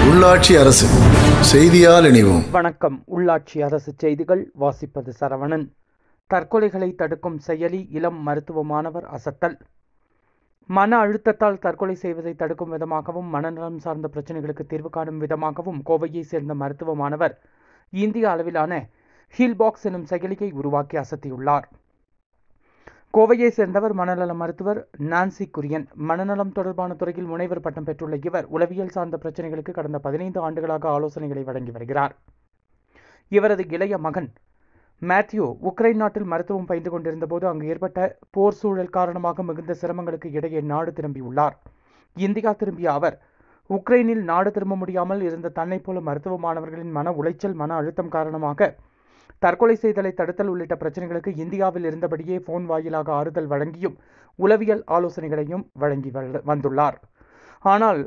உள்ளாட்சி அரசு செய்தியால் இணைவோம் வணக்கம் உள்ளாட்சி அரசு செய்திகள் வாசிப்பது சரவணன் தற்கொலைகளை தடுக்கும் செயலி இளம் மருத்துவ மாணவர் அசத்தல் மன அழுத்தத்தால் தற்கொலை செய்வதை தடுக்கும் விதமாகவும் மனநலம் சார்ந்த பிரச்சனைகளுக்கு தீர்வு காணும் விதமாகவும் கோவையை சேர்ந்த மருத்துவ மாணவர் இந்திய அளவிலான ஹீல்பாக்ஸ் எனும் செயலியை உருவாக்கி அசத்தியுள்ளார் கோவையை சேர்ந்தவர் மனநல மருத்துவர் நான்சி குரியன் மனநலம் தொடர்பான துறையில் முனைவர் பட்டம் பெற்றுள்ள இவர் உளவியல் சார்ந்த பிரச்சனைகளுக்கு கடந்த பதினைந்து ஆண்டுகளாக ஆலோசனைகளை வழங்கி வருகிறார் இவரது இளைய மகன் மேத்யூ உக்ரைன் நாட்டில் மருத்துவம் பயின்று கொண்டிருந்த போது அங்கு ஏற்பட்ட போர் சூழல் காரணமாக மிகுந்த சிரமங்களுக்கு இடையே நாடு திரும்பியுள்ளார் இந்தியா திரும்பிய அவர் உக்ரைனில் நாடு திரும்ப முடியாமல் இருந்த தன்னைப் போல மருத்துவ மாணவர்களின் மன உளைச்சல் மன அழுத்தம் காரணமாக தற்கொலை செய்தலை தடுத்தல் உள்ளிட்ட பிரச்சனைகளுக்கு இந்தியாவில் இருந்தபடியே போன் வாயிலாக ஆறுதல் வழங்கியும் உளவியல் ஆலோசனைகளையும் வழங்கி வ- வந்துள்ளார் ஆனால்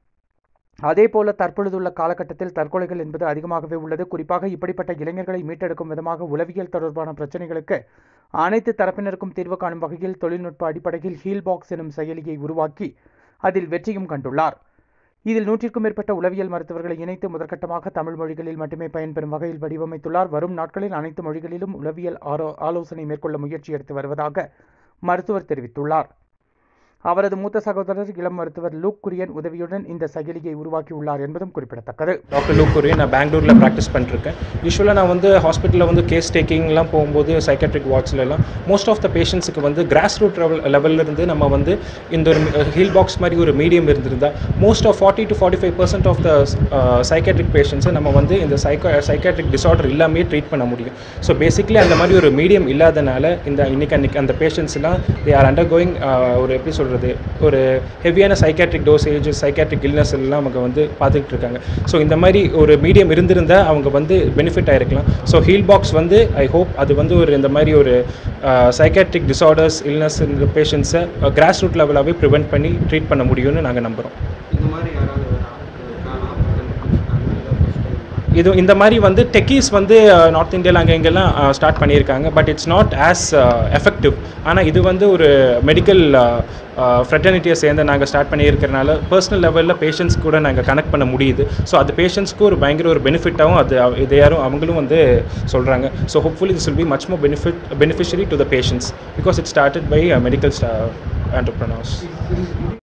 அதேபோல தற்பொழுதுள்ள காலகட்டத்தில் தற்கொலைகள் என்பது அதிகமாகவே உள்ளது குறிப்பாக இப்படிப்பட்ட இளைஞர்களை மீட்டெடுக்கும் விதமாக உளவியல் தொடர்பான பிரச்சனைகளுக்கு அனைத்து தரப்பினருக்கும் தீர்வு காணும் வகையில் தொழில்நுட்ப அடிப்படையில் ஹீல்பாக்ஸ் எனும் செயலியை உருவாக்கி அதில் வெற்றியும் கண்டுள்ளார் இதில் நூற்றிற்கும் மேற்பட்ட உளவியல் மருத்துவர்களை இணைத்து முதற்கட்டமாக தமிழ் மொழிகளில் மட்டுமே பயன்பெறும் வகையில் வடிவமைத்துள்ளார் வரும் நாட்களில் அனைத்து மொழிகளிலும் உளவியல் ஆரோ ஆலோசனை மேற்கொள்ள முயற்சி எடுத்து வருவதாக மருத்துவர் தெரிவித்துள்ளார் அவரது மூத்த சகோதரர் இளம் மருத்துவர் லூக் குரியன் உதவியுடன் இந்த செயலியை உருவாக்கியுள்ளார் என்பதும் குறிப்பிடத்தக்கது டாக்டர் லூக் குரியன் நான் பெங்களூரில் ப்ராக்டிஸ் பண்ணிருக்கேன் யூஸ்வலாக நான் வந்து ஹாஸ்பிட்டலில் வந்து கேஸ் டேக்கிங்லாம் போகும்போது சைக்காட்ரிக் வார்ட்ஸ்லாம் மோஸ்ட் ஆஃப் த பேஷண்ட்ஸுக்கு வந்து கிராஸ் ரூட் லெவல் லெவல்ல இருந்து நம்ம வந்து இந்த ஒரு ஹீல் பாக்ஸ் மாதிரி ஒரு மீடியம் இருந்திருந்தா most of forty to forty five percent of the psychiatric பேஷண்ட்ஸை நம்ம வந்து இந்த சைக்கா சைக்காட்ரிக் டிசார்டர் இல்லாமே ட்ரீட் பண்ண முடியும் ஸோ பேசிக்லி அந்த மாதிரி ஒரு மீடியம் இல்லாதனால இந்த இன்னைக்கு அன்னைக்கு அந்த பேஷண்ட்ஸ்லாம் தே ஆர் அண்டர் கோயிங் ஒரு எப்படி சொல்கிறது ஒரு ஹெவியான சைக்காட்ரிக் டோசேஜ் சைக்காட்ரிக் இல்னஸ் எல்லாம் அவங்க வந்து பார்த்துக்கிட்டு இருக்காங்க ஸோ இந்த மாதிரி ஒரு மீடியம் இருந்திருந்தால் அவங்க வந்து பெனிஃபிட் ஆயிருக்கலாம் ஸோ ஹீல் பாக்ஸ் வந்து ஐ ஹோப் அது வந்து ஒரு இந்த மாதிரி ஒரு சைக்காட்ரிக் டிசார்டர்ஸ் இல்னஸ் இந்த பேஷண்ட்ஸை கிராஸ் ரூட் லெவலாகவே ப்ரிவெண்ட் பண்ணி ட்ரீட் பண்ண முடியும்னு நாங்கள் நம்புகிறோம் இந்த மாதிரி யாராவது ஒரு ஆளுக்கு இருக்கானா அப்படின்னு காமிச்சிட்டாங்க இது இந்த மாதிரி வந்து டெக்கீஸ் வந்து நார்த் இந்தியாவில் அங்கே இங்கெல்லாம் ஸ்டார்ட் பண்ணியிருக்காங்க but it's not as effective ஆனால் இது வந்து ஒரு மெடிக்கல் ஃப்ரெட்டர்னிட்டியை சேர்ந்து நாங்கள் ஸ்டார்ட் பண்ணியிருக்கிறனால பர்சனல் லெவலில் பேஷண்ட்ஸ் கூட நாங்கள் கனெக்ட் பண்ண முடியுது ஸோ அது பேஷண்ட்ஸ்க்கு ஒரு பயங்கர ஒரு பெனிஃபிட்டாகவும் அது அவ- இது யாரும் அவங்களும் வந்து சொல்கிறாங்க so hopefully this will be much more benefit beneficiary to the patients because it started by medical entrepreneurs